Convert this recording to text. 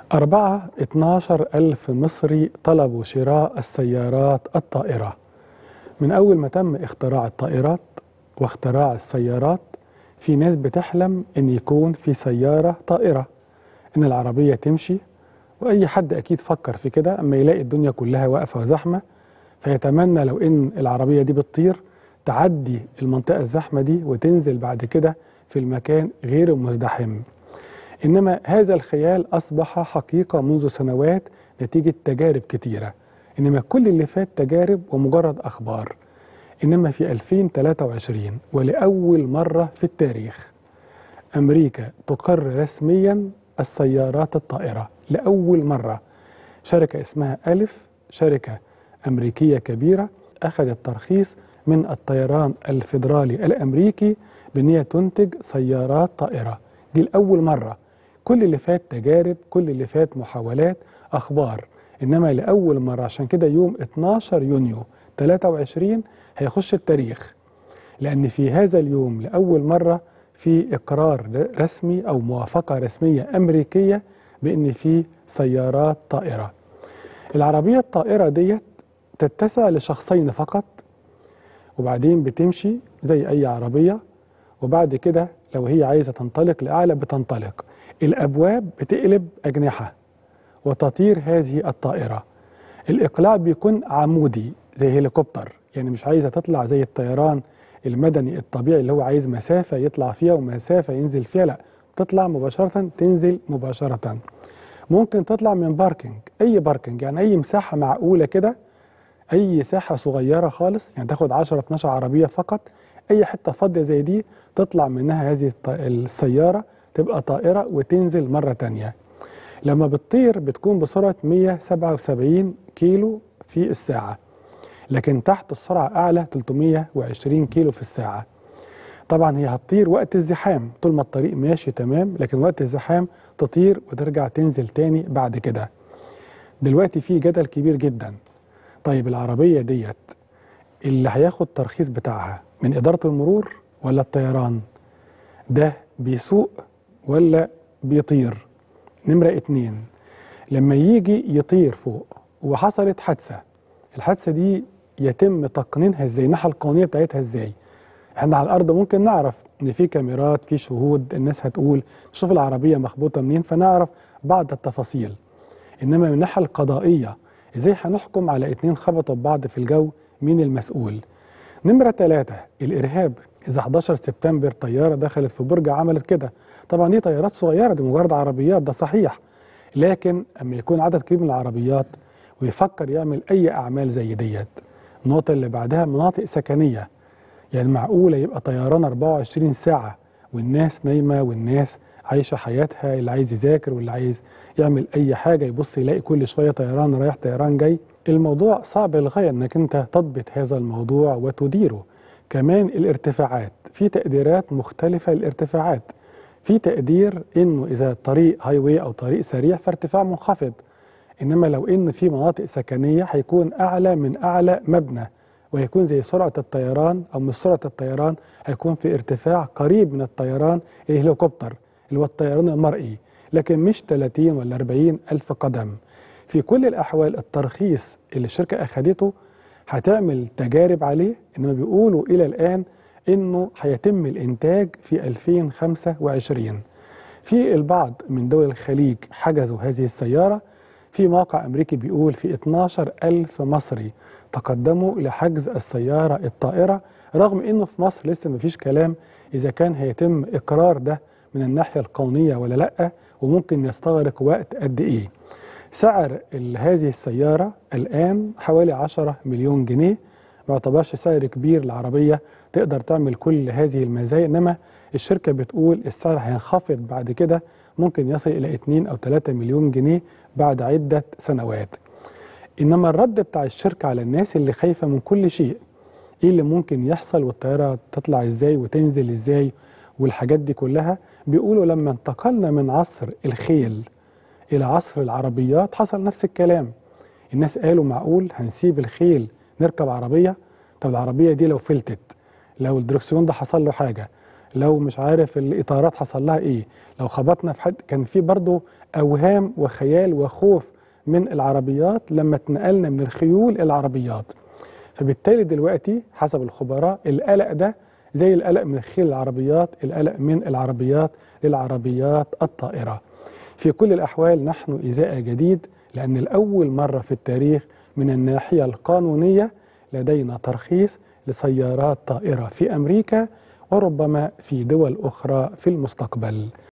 أربعة 12 ألف مصري طلبوا شراء السيارات الطائرة من أول ما تم اختراع الطائرات واختراع السيارات في ناس بتحلم إن يكون في سيارة طائرة إن العربية تمشي وأي حد أكيد فكر في كده أما يلاقي الدنيا كلها واقفة وزحمة فيتمنى لو إن العربية دي بتطير تعدي المنطقة الزحمة دي وتنزل بعد كده في المكان غير المزدحم إنما هذا الخيال أصبح حقيقة منذ سنوات نتيجة تجارب كتيرة إنما كل اللي فات تجارب ومجرد أخبار إنما في 2023 ولأول مرة في التاريخ أمريكا تقر رسميا السيارات الطائرة لأول مرة شركة اسمها ألف شركة أمريكية كبيرة أخذت ترخيص من الطيران الفيدرالي الأمريكي بأن هي تنتج سيارات طائرة دي لأول مرة كل اللي فات تجارب كل اللي فات محاولات أخبار إنما لأول مرة عشان كده يوم 12 يونيو 23 هيخش التاريخ لأن في هذا اليوم لأول مرة في إقرار رسمي أو موافقة رسمية أمريكية بأن في سيارات طائرة العربية الطائرة ديت تتسع لشخصين فقط وبعدين بتمشي زي أي عربية وبعد كده لو هي عايزة تنطلق لأعلى بتنطلق الأبواب بتقلب أجنحة وتطير هذه الطائرة الإقلاع بيكون عمودي زي هليكوبتر يعني مش عايزة تطلع زي الطيران المدني الطبيعي اللي هو عايز مسافة يطلع فيها ومسافة ينزل فيها لا تطلع مباشرة تنزل مباشرة ممكن تطلع من باركنج أي باركنج يعني أي مساحة معقولة كده أي ساحة صغيرة خالص يعني تاخد 10 12 عربية فقط أي حتة فاضية زي دي تطلع منها هذه السيارة تبقى طائرة وتنزل مرة تانية لما بتطير بتكون بسرعة 177 كيلو في الساعة لكن تحت السرعة أعلى 320 كيلو في الساعة طبعا هي هتطير وقت الزحام طول ما الطريق ماشي تمام لكن وقت الزحام تطير وترجع تنزل تاني بعد كده دلوقتي في جدل كبير جدا طيب العربية ديت اللي هياخد ترخيص بتاعها من إدارة المرور ولا الطيران ده بيسوق ولا بيطير نمرة اتنين لما يجي يطير فوق وحصلت حادثة الحادثة دي يتم تقنينها ازاي الناحية القانونية بتاعتها ازاي احنا على الارض ممكن نعرف ان في كاميرات في شهود الناس هتقول شوف العربية مخبوطة منين فنعرف بعض التفاصيل انما من الناحية القضائية ازاي هنحكم على اتنين خبطوا ببعض في الجو مين المسؤول نمرة ثلاثة الإرهاب إذا 11 سبتمبر طيارة دخلت في برج عملت كده طبعا دي طيارات صغيرة دي مجرد عربيات ده صحيح لكن أما يكون عدد كبير من العربيات ويفكر يعمل أي أعمال زي ديت النقطة اللي بعدها مناطق سكنية يعني معقولة يبقى طيران 24 ساعة والناس نايمة والناس عايشة حياتها اللي عايز يذاكر واللي عايز يعمل أي حاجة يبص يلاقي كل شوية طيران رايح طيران جاي الموضوع صعب للغاية أنك أنت تضبط هذا الموضوع وتديره كمان الارتفاعات في تقديرات مختلفة للارتفاعات في تقدير انه اذا الطريق هاي واي او طريق سريع فارتفاع منخفض انما لو ان في مناطق سكنيه هيكون اعلى من اعلى مبنى ويكون زي سرعه الطيران او مش سرعه الطيران هيكون في ارتفاع قريب من الطيران الهليكوبتر اللي هو الطيران المرئي لكن مش 30 ولا 40 الف قدم في كل الاحوال الترخيص اللي الشركه اخذته هتعمل تجارب عليه انما بيقولوا الى الان انه هيتم الانتاج في 2025 في البعض من دول الخليج حجزوا هذه السيارة في موقع أمريكي بيقول في 12 ألف مصري تقدموا لحجز السيارة الطائرة رغم أنه في مصر لسه مفيش كلام إذا كان هيتم إقرار ده من الناحية القانونية ولا لأ وممكن يستغرق وقت قد إيه سعر هذه السيارة الآن حوالي 10 مليون جنيه ما يعتبرش سعر كبير العربية تقدر تعمل كل هذه المزايا انما الشركه بتقول السعر هينخفض بعد كده ممكن يصل الى 2 او 3 مليون جنيه بعد عده سنوات. انما الرد بتاع الشركه على الناس اللي خايفه من كل شيء ايه اللي ممكن يحصل والطياره تطلع ازاي وتنزل ازاي والحاجات دي كلها بيقولوا لما انتقلنا من عصر الخيل الى عصر العربيات حصل نفس الكلام. الناس قالوا معقول هنسيب الخيل نركب عربيه طب العربيه دي لو فلتت لو الدركسيون ده حصل له حاجه لو مش عارف الاطارات حصل لها ايه لو خبطنا في حد كان في برضه اوهام وخيال وخوف من العربيات لما اتنقلنا من الخيول الى العربيات فبالتالي دلوقتي حسب الخبراء القلق ده زي القلق من خيل العربيات القلق من العربيات للعربيات الطائرة في كل الأحوال نحن إزاء جديد لأن الأول مرة في التاريخ من الناحية القانونية لدينا ترخيص لسيارات طائرة في أمريكا وربما في دول أخرى في المستقبل